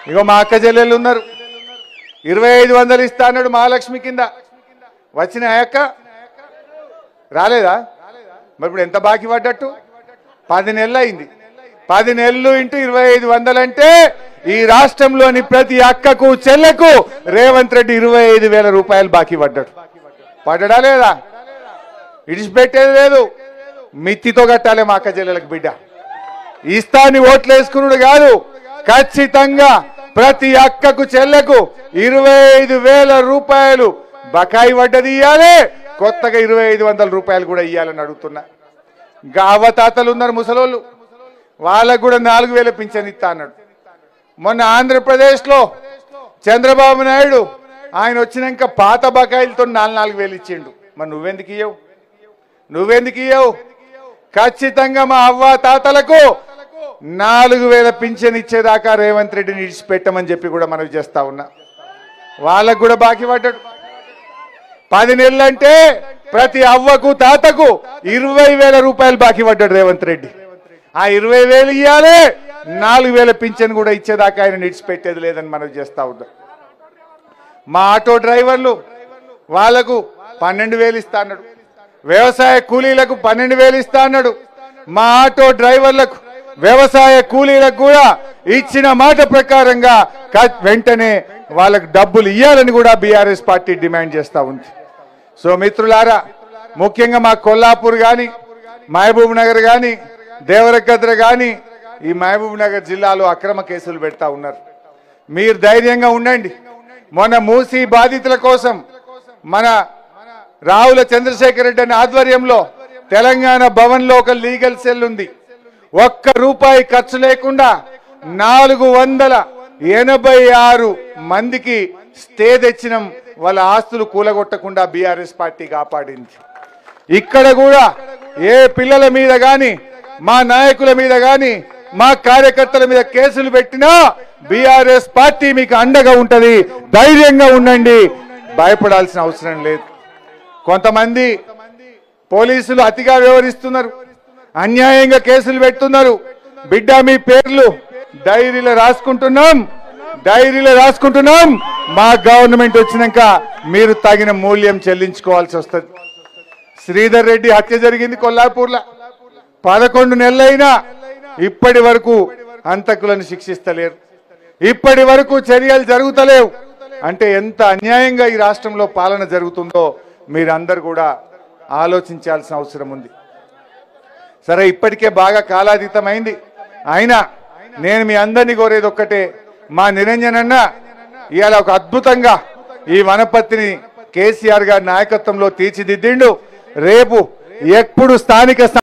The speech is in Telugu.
ఇగో మా అక్క చెల్లెళ్ళు ఉన్నారు ఇరవై ఐదు వందలు ఇస్తా అన్నాడు మహాలక్ష్మి కింద వచ్చిన అక్క రాలేదా మరి ఇప్పుడు ఎంత బాకీ పడ్డట్టు పది నెలలు అయింది పది నెలలు ఇంటూ ఇరవై ఐదు వందలంటే ఈ రాష్ట్రంలోని ప్రతి అక్కకు చెల్లెకు రేవంత్ రెడ్డి ఇరవై ఐదు వేల రూపాయలు బాకీ పడ్డాడు పడ్డడా లేదా ఇడిచిపెట్టేది లేదు మిత్తితో కట్టాలి మా అక్క చెల్లెలకు బిడ్డ ఇస్తాని ఓట్లు వేసుకున్నాడు కాదు ఖచ్చితంగా ప్రతి అక్కకు చెల్లెకు ఇరవై ఐదు వేల రూపాయలు బకాయి వడ్డది ఇయ్యాలి కొత్తగా ఇరవై ఐదు వందల రూపాయలు కూడా ఇయ్యాలని అడుగుతున్నా ఇంకా అవ్వతాతలు ఉన్నారు ముసలోళ్ళు వాళ్ళకు కూడా నాలుగు వేల పింఛన్ ఇస్తా అన్నాడు మొన్న ఆంధ్రప్రదేశ్లో చంద్రబాబు నాయుడు ఆయన వచ్చినాక పాత బకాయిలతో నాలుగు నాలుగు వేలు ఇచ్చిండు మరి నువ్వెందుకు ఇయ్యవు నువ్వెందుకు ఇయ్యవు ఖచ్చితంగా మా అవ్వ తాతలకు నాలుగు వేల పింఛన్ ఇచ్చేదాకా రేవంత్ రెడ్డిని ఇడిచిపెట్టమని చెప్పి కూడా మనవి చేస్తా ఉన్నా వాళ్ళకు కూడా బాకీ పడ్డాడు పది నెలలంటే ప్రతి అవ్వకు తాతకు ఇరవై వేల రూపాయలు బాకీ పడ్డాడు రేవంత్ రెడ్డి ఆ ఇరవై వేలు ఇవ్వాలి నాలుగు వేల పింఛన్ కూడా ఇచ్చేదాకా ఆయన ఇడిచిపెట్టేది లేదని మనవి చేస్తా ఉన్నాం మా ఆటో డ్రైవర్లు వాళ్లకు పన్నెండు వేలు ఇస్తా అన్నాడు వ్యవసాయ కూలీలకు పన్నెండు వేలు ఇస్తా అన్నాడు మా ఆటో డ్రైవర్లకు వ్యవసాయ కూలీలకు కూడా ఇచ్చిన మాట ప్రకారంగా క- వెంటనే వాళ్ళకు డబ్బులు ఇవ్వాలని కూడా బీఆర్ఎస్ పార్టీ డిమాండ్ చేస్తా ఉంది సో మిత్రులారా ముఖ్యంగా మా కొల్లాపూర్ కానీ మహబూబ్ నగర్ కానీ దేవరకద్ర కానీ ఈ మహబూబ్ నగర్ జిల్లాలో అక్రమ కేసులు పెడతా ఉన్నారు మీరు ధైర్యంగా ఉండండి మొన్న మూసి బాధితుల కోసం మన రావుల చంద్రశేఖర్ రెడ్డి అనే ఆధ్వర్యంలో తెలంగాణ భవన్ లో ఒక లీగల్ సెల్ ఉంది ఒక్క రూపాయి ఖర్చు లేకుండా నాలుగు వందల ఎనభై ఆరు మందికి స్టే తెచ్చినాం వాళ్ళ ఆస్తులు కూలగొట్టకుండా బీఆర్ఎస్ పార్టీ కాపాడింది ఇక్కడ కూడా ఏ పిల్లల మీద గాని మా నాయకుల మీద గాని మా కార్యకర్తల మీద కేసులు పెట్టినా బీఆర్ఎస్ పార్టీ మీకు అండగా ఉంటది ధైర్యంగా ఉండండి భయపడాల్సిన అవసరం లేదు కొంతమంది పోలీసులు అతిగా వ్యవహరిస్తున్నారు అన్యాయంగా కేసులు పెడుతున్నారు బిడ్డ మీ పేర్లు డైరీలో రాసుకుంటున్నాం డైరీలో రాసుకుంటున్నాం మా గవర్నమెంట్ వచ్చినాక మీరు తగిన మూల్యం చెల్లించుకోవాల్సి వస్తుంది శ్రీధర్ రెడ్డి హత్య జరిగింది కొల్లాపూర్లో పదకొండు నెలలైనా ఇప్పటి వరకు హంతకులను శిక్షిస్తలేరు ఇప్పటి వరకు చర్యలు జరుగుతలేవు అంటే ఎంత అన్యాయంగా ఈ రాష్ట్రంలో పాలన జరుగుతుందో మీరందరూ కూడా ఆలోచించాల్సిన అవసరం ఉంది సరే ఇప్పటికే బాగా కాలాతీతమైంది అయినా నేను మీ అందరినీ కోరేది ఒక్కటే మా నిరంజన్ అన్న ఇవాళ ఒక అద్భుతంగా ఈ వనపత్తిని కేసీఆర్ గారి నాయకత్వంలో తీర్చిదిద్దిండు రేపు ఎప్పుడు స్థానిక